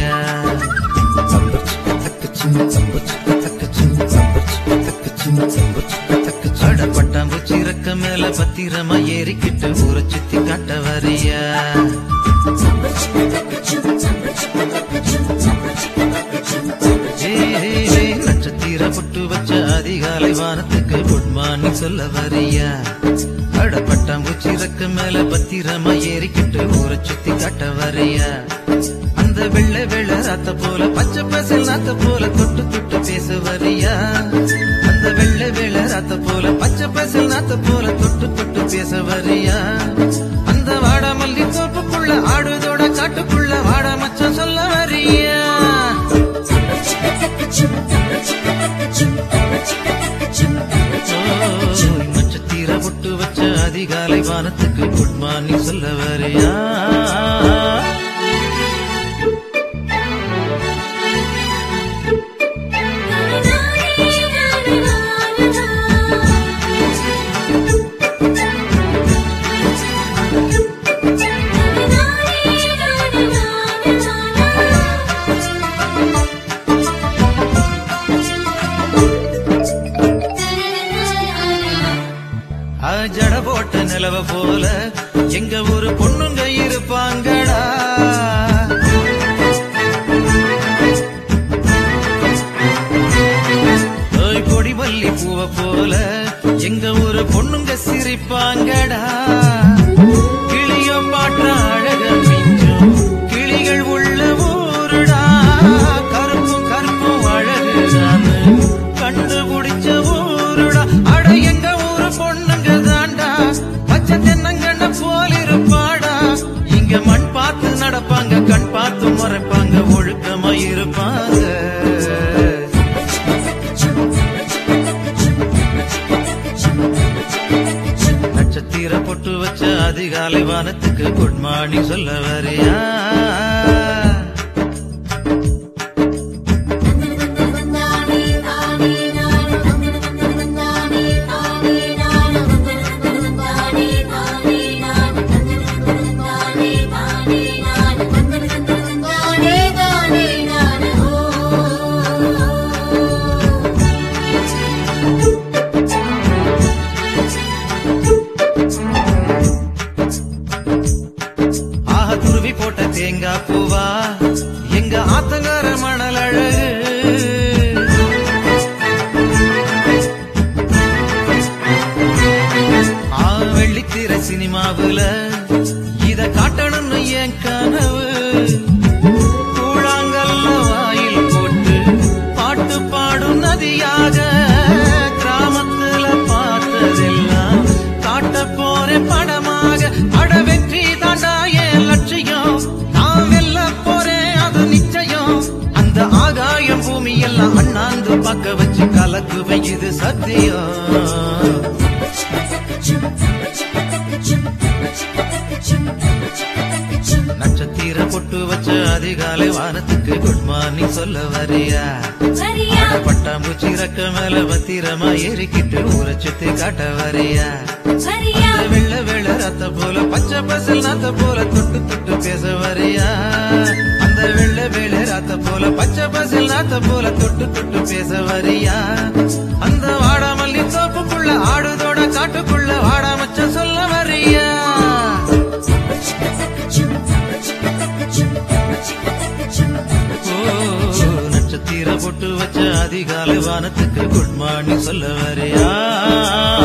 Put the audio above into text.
வரியா அட பட்டாம்பூச்சி இறக்க மேல பத்திரமா ஏறிக்கிட்டு ஊரை சுத்தி காட்ட வரியா ஏய், ஏய், ஏய், நட்சத்திர புட்டு வச்ச அதிகாலை வானத்துக்கு குட் மார்னிங் சொல்ல வரியா அட பட்டாம்பூச்சி இறக்க மேல பத்திரமா ஏறிக்கிட்டு ஊரை சுத்தி காட்ட வரியா அந்த வெள்ளை வெள்ளை ராத்த போல பச்சை பசல் நாத்த போல தொட்டு தொட்டு பேச வரியா அந்த வெள்ளை வெள்ளை ராத்த போல பச்சை பசல் நாத்த போல தொட்டு தொட்டு பேச வரியா அந்த வாட மல்லி தோப்புக்குள்ள ஆடுதோட காட்டுக்குள்ள வாட மச்சான் சொல்ல வரியா ஓய், நட்சத்திர பொட்டு வச்ச அதிகாலை வானத்துக்கு குட் மார்னிங் சொல்ல வரியா ஆ, ஜட போட்ட நிலவ போல எங்க ஊரு பொண்ணுங்க இருப்பாங்கடா ஓய், கொடி மல்லி பூவ போல எங்க ஊரு பொண்ணுங்க சிரிப்பாங்கடா கிளிய பாட்ட அழக மிஞ்சும் கிளிகள் உள்ள ஊருடா கருப்பும் கருப்பும் அழகுதான்னு கண்டுபிடிச்ச ஊருடா அட எங்க ஊரு பொண்ணுங்க தாண்டா பச்சை தென்னங்கண்ண போல் இருப்பாடா இங்க மண் பார்த்து நடப்பாங்க கண் பார்த்து முறைப்பாங்க ஒழுக்கமா இருப்பாங்க நட்சத்திர பொட்டு வச்ச அதிகாலை வானத்துக்கு குட் மார்னிங் சொல்ல வரியா ஆக துருவி போட்ட தேங்காய் பூவா எங்க ஆத்தங்கார மணல் அழகு ஆ வெள்ளித்திர சினிமாவுல இத காட்டணும்னு என் கனவு கூழாங்கல்ல வாயில் போட்டு பாட்டு பாடும் நதியாக கிராமத்துல பார்த்ததெல்லாம் காட்ட போறேன் படமாக அட வெற்றி தாண்டா என் லட்சியம் நான் வெல்ல போறேன் அது நிச்சயம் அந்த ஆகாயம் பூமி எல்லாம் அண்ணாந்து பார்க்க வச்சு கலக்குவேன் இது சத்தியம் நட்சத்திர பொட்டு வச்ச அதிகாலை வானத்துக்கு குட் மார்னிங் சொல்ல வரியா பட்டாம்பூச்சி ரக்க மேல பத்திரமா ஏறிக்கிட்டு ஊரை சுத்தி காட்ட வரியா அந்த வெள்ள வெள்ள ரத்த போல பச்சை பசல் நாத்த போல தொட்டு தொட்டு பேச வரியா அந்த வெள்ள வெள்ள ரத்த போல பச்சை பசல் நாத்த போல தொட்டு தொட்டு பேச வரியா அந்த வாடா மல்லி தோப்புக்குள்ள ஆடுதோட காட்டுக்குள்ள வாடா மச்சம் சொல்ல வரியா ஓ, நட்சத்திர பொட்டு வச்ச அதிகாலை வானத்துக்கு குட் மார்னிங் சொல்ல வரியா